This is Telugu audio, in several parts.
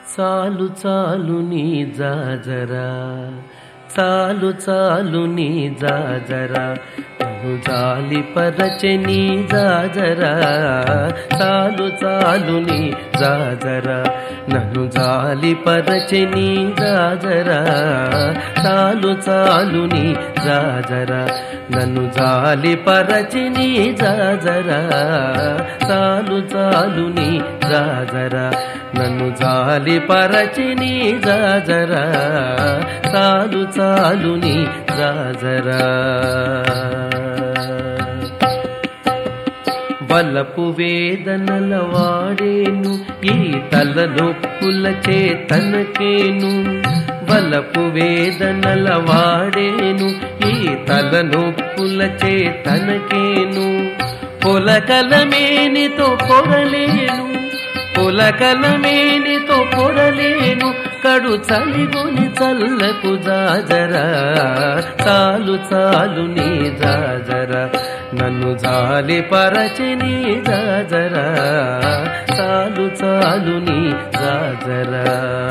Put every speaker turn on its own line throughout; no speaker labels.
చాలు చాలు నీ జాజరా చాలు చాలు నీ జాజరా నన్ను జాలి పరచె నీ జాజరా చాలు చాలు నీ జాజరా నన్ను జాలి పరచె నీ జాజరా చాలు చాలు నీ జాజరా నన్ను జాలి పరచి నీ జాజరా చాలు చాలు నీ జాజరా నన్ను జాలి పరచి నీ జాజరా చాలు చాలు నీ జాజరా బలపు వేదనల వాడేను ఈ తలనొప్పుల చేతనకేను బలపు వేదనల వాడేను ఈ తలనొప్పుల చేతనకేను పొలకలమేనితో పొరలేను పొలకలమేనితో పొరలేను కడు చలిగొని చల్లకు జాజరా చాలు చాలు నీ జాజరా నన్ను జాలి పరచి నీ జాజరా చాలు చాలు నీ జాజరా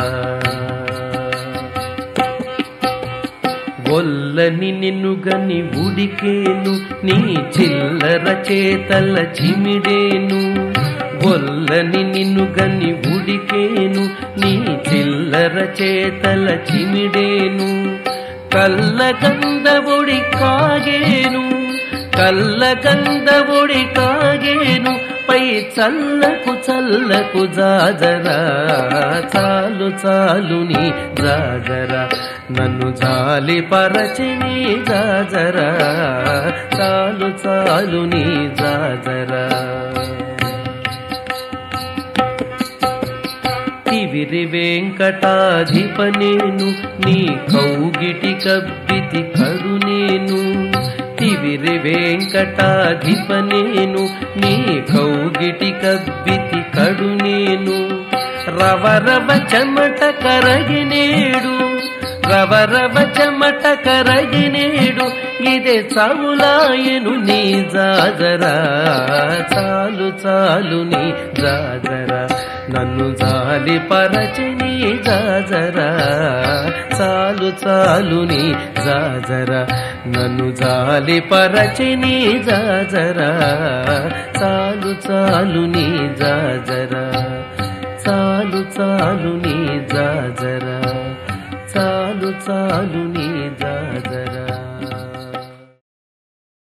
ఒల్లని నిన్ను గని ఉడికేను నీ చిల్లర చేతల చిమిడేను ఒల్లని నిన్ను గని ఉడికేను నీ చిల్లర చేతల చిమిడేను కల్ల కందబొడి కాగేను కల్ల కందబొడి కాగేను పై చల్లకు చల్లకు జాజరా చాలు చాలు నీ జాజరా నన్ను జాలి పరచి నీ జాజరా చాలు చాలు నీ జాజరా తివిరి వెంకటాధిపనేను నీ కౌగిటి కబ్బితి కడునేను తివిరి వెంకటాధిపనేను నీ కౌగిటి కబ్బితి కడునేను రవరవ చెమట కరగినేడు రవరవ చెమట కరగినేడు ఇదే చావులాయను నీ జాజరా చాలు చాలు నీ జాజరా నన్ను జాలి పరచి నీ జాజరా చాలు చాలు నీ జాజరా నన్ను జాలి పరచి నీ జాజరా చాలు చాలు నీ జాజరా చాలు చాలు నీ జాజరా చాలు చాలు నీ జాజరా